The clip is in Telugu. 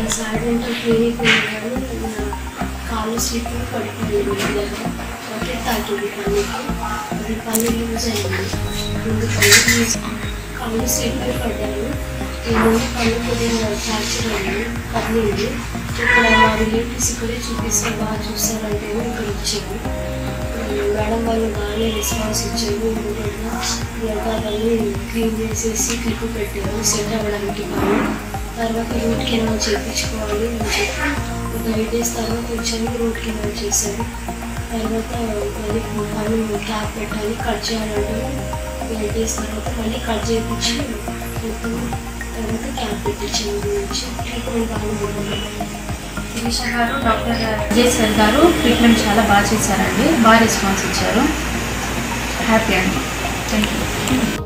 సాయంత్రం క్లినిక్ వెళ్ళాను నా కాలు స్లిప్ పడిపోయింది ఒకే తాకింది పనికి అది పని యూజ్ అయింది ముందు పని యూజ్ కాలు స్లిప్ పడ్డాను ఈ ముందు పని కొద్దిగా ఫ్రాక్చర్ అయింది కదిలింది ఇక్కడ మా రిలేటివ్స్ ఇక్కడే చూపిస్తే బాగా చూస్తారంటే ఇక్కడ ఇచ్చాను మేడం వాళ్ళు బాగానే రెస్పాన్స్ ఇచ్చారు యోగాలని క్లీన్ చేసేసి క్లిప్ పెట్టారు సెట్ అవ్వడానికి బాగా తర్వాత రూట్ కెనాల్ చేయించుకోవాలి అని చెప్పి ఒక ఎయిట్ డేస్ తర్వాత వచ్చాను రూట్ కెనాల్ చేశారు తర్వాత మళ్ళీ పని క్యాప్ పెట్టాలి కట్ చేయాలంటే ఎయిట్ డేస్ తర్వాత మళ్ళీ కట్ చేయించి మొత్తం తర్వాత క్యాప్ పెట్టించాను గురించి ట్రీట్మెంట్ బాగుంటుంది శిరీష గారు డాక్టర్ విజయ్ గారు ట్రీట్మెంట్ చాలా బాగా చేశారండి బాగా రెస్పాన్స్ ఇచ్చారు హ్యాపీ అండి థ్యాంక్ యూ